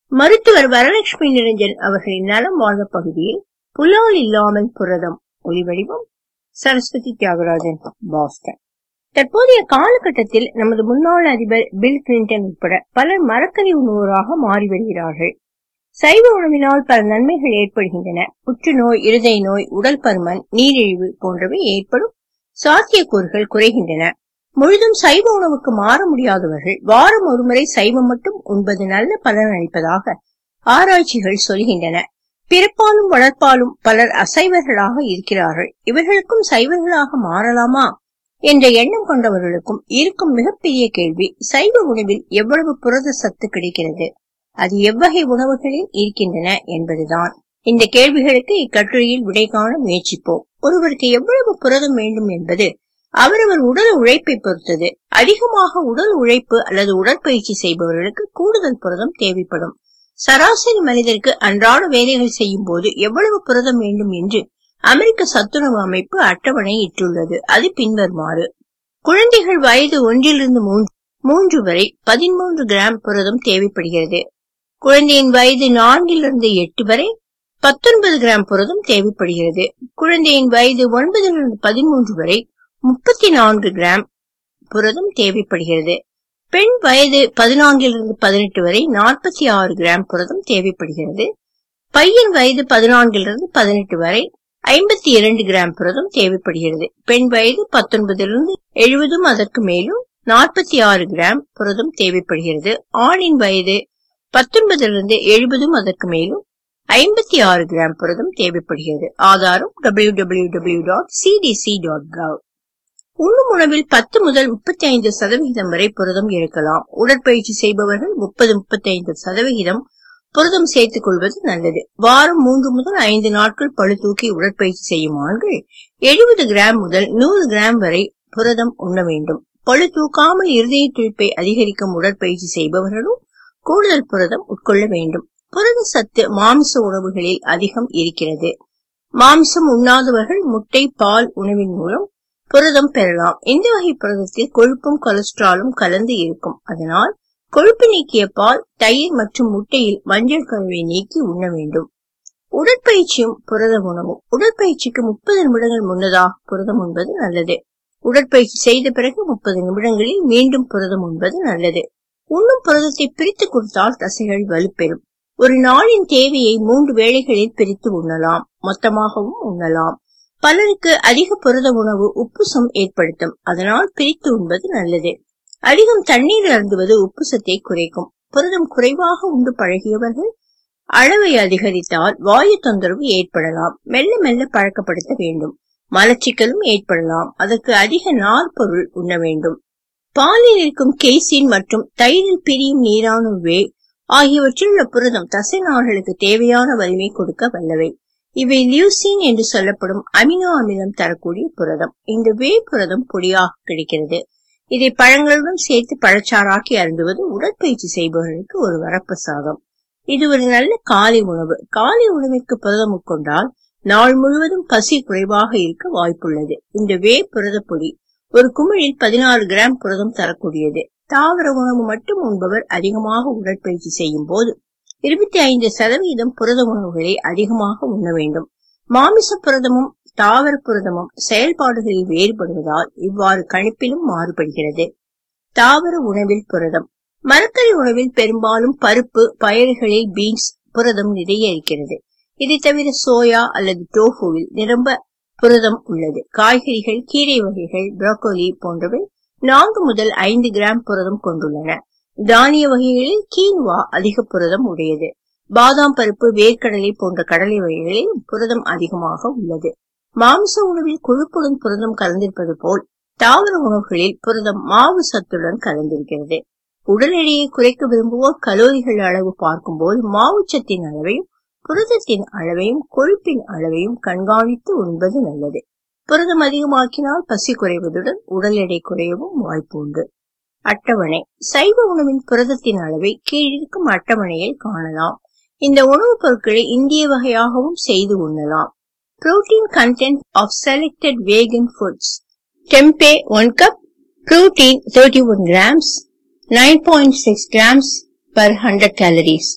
மருத்துவர் வரலட்சுமி நிரஞ்சன் அவர்களின் நலம் வாழ்வு பகுதியில் புலால் இல்லாமல் புரதம் ஒலிவடிவம் சரஸ்வதி தியாகராஜன் பாஸ்டன் தற்போதைய காலகட்டத்தில் நமது முன்னாள் அதிபர் பில் கிளின்டன் உட்பட பலர் மரக்கறி உணவோராக மாறி வருகிறார்கள் சைவ உணவினால் பல நன்மைகள் ஏற்படுகின்றன புற்றுநோய் இருதய நோய் உடல் பருமன் நீரிழிவு போன்றவை ஏற்படும் சாத்தியக்கூறுகள் குறைகின்றன முழுதும் சைவ உணவுக்கு மாற முடியாதவர்கள் வாரம் ஒருமுறை சைவம் மட்டும் உண்பது நல்ல பலன் அளிப்பதாக ஆராய்ச்சிகள் சொல்கின்றன பிறப்பாலும் வளர்ப்பாலும் பலர் அசைவர்களாக இருக்கிறார்கள் இவர்களுக்கும் சைவர்களாக மாறலாமா என்ற எண்ணம் கொண்டவர்களுக்கும் இருக்கும் மிகப்பெரிய கேள்வி சைவ உணவில் எவ்வளவு புரத சத்து கிடைக்கிறது அது எவ்வகை உணவுகளில் இருக்கின்றன என்பதுதான் இந்த கேள்விகளுக்கு இக்கட்டுரையில் விடை காண முயற்சிப்போம் ஒருவருக்கு எவ்வளவு புரதம் வேண்டும் என்பது அவரவர் உடல் உழைப்பை பொறுத்தது அதிகமாக உடல் உழைப்பு அல்லது உடற்பயிற்சி செய்பவர்களுக்கு கூடுதல் புரதம் தேவைப்படும் சராசரி மனிதருக்கு அன்றாட வேலைகள் செய்யும் போது எவ்வளவு புரதம் வேண்டும் என்று அமெரிக்க சத்துணவு அமைப்பு அட்டவணை இட்டுள்ளது அது பின்வருமாறு குழந்தைகள் வயது ஒன்றிலிருந்து மூன்று மூன்று வரை பதிமூன்று கிராம் புரதம் தேவைப்படுகிறது குழந்தையின் வயது நான்கிலிருந்து எட்டு வரை பத்தொன்பது கிராம் புரதம் தேவைப்படுகிறது குழந்தையின் வயது ஒன்பதிலிருந்து பதிமூன்று வரை முப்பத்தி நான்கு கிராம் புரதம் தேவைப்படுகிறது பெண் வயது பதினான்கிலிருந்து பதினெட்டு வரை நாற்பத்தி ஆறு கிராம் புரதம் தேவைப்படுகிறது பையன் வயது பதினான்கிலிருந்து பதினெட்டு வரை ஐம்பத்தி இரண்டு கிராம் புரதம் தேவைப்படுகிறது பெண் வயது பத்தொன்பதிலிருந்து எழுபதும் அதற்கு மேலும் நாற்பத்தி ஆறு கிராம் புரதம் தேவைப்படுகிறது ஆணின் வயது பத்தொன்பதிலிருந்து எழுபதும் அதற்கு மேலும் ஐம்பத்தி ஆறு கிராம் புரதம் தேவைப்படுகிறது ஆதாரம் W W W dot CDC dot gov உண்ணும் உணவில் பத்து முதல் முப்பத்தி ஐந்து சதவிகிதம் வரை புரதம் இருக்கலாம் உடற்பயிற்சி செய்பவர்கள் முப்பது முப்பத்தி ஐந்து சதவிகிதம் புரதம் சேர்த்துக் கொள்வது நல்லது வாரம் மூன்று முதல் ஐந்து நாட்கள் பழு தூக்கி உடற்பயிற்சி செய்யும் ஆண்கள் எழுபது கிராம் முதல் நூறு கிராம் வரை புரதம் உண்ண வேண்டும் பழு தூக்காமல் இருதய துடிப்பை அதிகரிக்கும் உடற்பயிற்சி செய்பவர்களும் கூடுதல் புரதம் உட்கொள்ள வேண்டும் புரத சத்து மாமிச உணவுகளில் அதிகம் இருக்கிறது மாமிசம் உண்ணாதவர்கள் முட்டை பால் உணவின் மூலம் புரதம் பெறலாம் இந்த வகை புரதத்தில் கொழுப்பும் கொலஸ்ட்ராலும் கலந்து இருக்கும் அதனால் கொழுப்பு நீக்கிய பால் தயிர் மற்றும் முட்டையில் மஞ்சள் கழுவை நீக்கி உண்ண வேண்டும் உடற்பயிற்சியும் புரத உணவும் உடற்பயிற்சிக்கு முப்பது நிமிடங்கள் முன்னதாக புரதம் உண்பது நல்லது உடற்பயிற்சி செய்த பிறகு முப்பது நிமிடங்களில் மீண்டும் புரதம் உண்பது நல்லது உண்ணும் புரதத்தை பிரித்து கொடுத்தால் தசைகள் வலுப்பெறும் ஒரு நாளின் தேவையை மூன்று வேளைகளில் பிரித்து உண்ணலாம் மொத்தமாகவும் உண்ணலாம் பலருக்கு அதிக புரத உணவு உப்புசம் ஏற்படுத்தும் அதனால் பிரித்து உண்பது நல்லது அதிகம் தண்ணீர் அருந்துவது உப்புசத்தை குறைக்கும் புரதம் குறைவாக உண்டு பழகியவர்கள் அளவை அதிகரித்தால் வாயு தொந்தரவு ஏற்படலாம் மெல்ல மெல்ல பழக்கப்படுத்த வேண்டும் மலச்சிக்கலும் ஏற்படலாம் அதற்கு அதிக நார் பொருள் உண்ண வேண்டும் பாலில் இருக்கும் கெய்சின் மற்றும் தயிரில் பிரியும் நீரான வே ஆகியவற்றில் உள்ள புரதம் தசை நார்களுக்கு தேவையான வலிமை கொடுக்க வல்லவை இவை லியூசின் என்று சொல்லப்படும் அமினோ அமிலம் தரக்கூடிய புரதம் இந்த வே புரதம் பொடியாக கிடைக்கிறது இதை பழங்களுடன் சேர்த்து பழச்சாறாக்கி அருந்துவது உடற்பயிற்சி செய்பவர்களுக்கு ஒரு வரப்பிரசாதம் இது ஒரு நல்ல காலை உணவு காலை உணவிற்கு புரதம் உட்கொண்டால் நாள் முழுவதும் பசி குறைவாக இருக்க வாய்ப்புள்ளது இந்த வே புரத பொடி ஒரு குமிழில் பதினாறு கிராம் புரதம் தரக்கூடியது தாவர உணவு மட்டும் உண்பவர் அதிகமாக உடற்பயிற்சி செய்யும் போது இருபத்தி ஐந்து சதவீதம் புரத உணவுகளை அதிகமாக உண்ண வேண்டும் மாமிச புரதமும் தாவர புரதமும் செயல்பாடுகளில் வேறுபடுவதால் இவ்வாறு கணிப்பிலும் மாறுபடுகிறது தாவர உணவில் புரதம் மரக்கறி உணவில் பெரும்பாலும் பருப்பு பயறுகளில் பீன்ஸ் புரதம் நிறைய இருக்கிறது இதை தவிர சோயா அல்லது டோஃபுவில் நிரம்ப புரதம் உள்ளது காய்கறிகள் கீரை வகைகள் புரோக்கோலி போன்றவை நான்கு முதல் ஐந்து கிராம் புரதம் கொண்டுள்ளன தானிய வகைகளில் கீன்வா அதிக புரதம் உடையது பாதாம் பருப்பு வேர்க்கடலை போன்ற கடலை வகைகளில் புரதம் அதிகமாக உள்ளது மாംസ உணவில் கொழுப்புடன் புரதம் கலந்திருப்பது போல் தாவர உணவுகளில் புரதம் மாவு சத்துடன் கலந்திருக்கிறது உடல் எடையை குறைக்க விரும்புவோர் கலோரிகள் அளவு பார்க்கும்போது மாவுச்சத்தின் அளவையும் புரதத்தின் அளவையும் கொழுப்பின் அளவையும் கண்காணித்து உண்பது நல்லது புரதம் அதிகமாக்கினால் பசி குறைவதுடன் உடல் எடை குறையவும் வாய்ப்பு உண்டு அட்டவணை சைவ உணவின் புரதத்தின் அளவை கீழிருக்கும் அட்டவணையில் காணலாம் இந்த உணவுப் பொருட்களை இந்திய வகையாகவும் செய்து உண்ணலாம் protein content of selected vegan foods tempeh 1 cup protein 31 grams 9.6 grams per 100 calories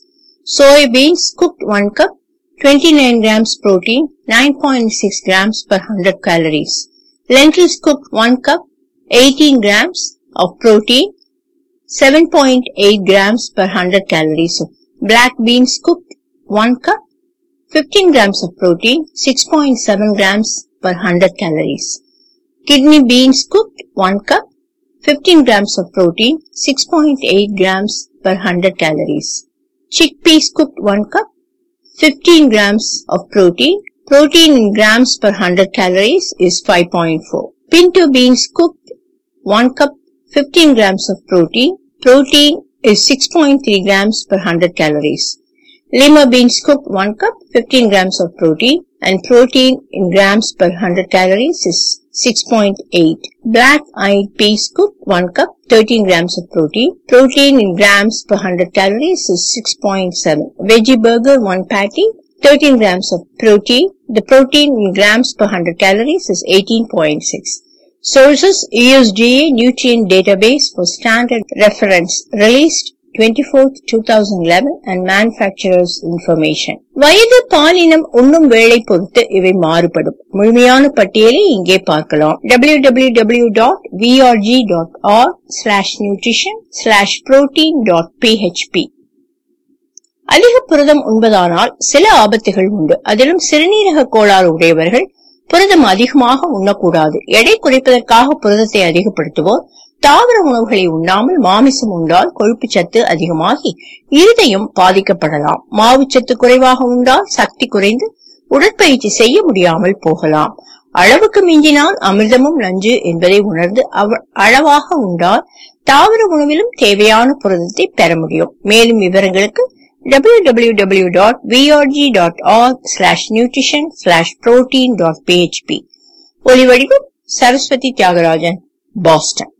soybeans cooked 1 cup 29 grams protein 9.6 grams per 100 calories lentils cooked 1 cup 18 grams of protein 7.8 grams per 100 calories black beans cooked 1 cup 15 grams of protein 6.7 grams per 100 calories kidney beans cooked 1 cup 15 grams of protein 6.8 grams per 100 calories chickpeas cooked 1 cup 15 grams of protein protein in grams per 100 calories is 5.4 pinto beans cooked 1 cup 15 grams of protein protein is 6.3 grams per 100 calories lima beans cooked 1 cup 15 grams of protein and protein in grams per 100 calories is 6.8 black eyed peas cooked 1 cup 13 grams of protein protein in grams per 100 calories is 6.7 veggie burger 1 patty 13 grams of protein the protein in grams per 100 calories is 18.6 sources usda nutrient database for standard reference released 24th 2011 and manufacturer's information வயது பாலினம் உண்ணும் வேளை பொறுத்து இவை மாறுபடும் முழுமையான பட்டியலை இங்கே பார்க்கலாம் www.vrg.org slash nutrition slash protein dot php அதிக புரதம் உண்பதானால் சில ஆபத்துகள் உண்டு அதிலும் சிறுநீரக கோளாறு உடையவர்கள் புரதம் அதிகமாக உண்ணக்கூடாது எடை குறைப்பதற்காக புரதத்தை அதிகப்படுத்துவோர் தாவர உணவுகளை உண்ணாமல் மாமிசம் உண்டால் கொழுப்பு சத்து அதிகமாகி இருதயம் பாதிக்கப்படலாம் மாவுச்சத்து குறைவாக உண்டால் சக்தி குறைந்து உடற்பயிற்சி செய்ய முடியாமல் போகலாம் அளவுக்கு மிஞ்சினால் அமிர்தமும் நஞ்சு என்பதை உணர்ந்து அளவாக உண்டால் தாவர உணவிலும் தேவையான புரதத்தை பெற முடியும் மேலும் விவரங்களுக்கு www.vrg.org slash nutrition slash protein dot php ஒலிவடிவம் சரஸ்வதி தியாகராஜன் பாஸ்டன்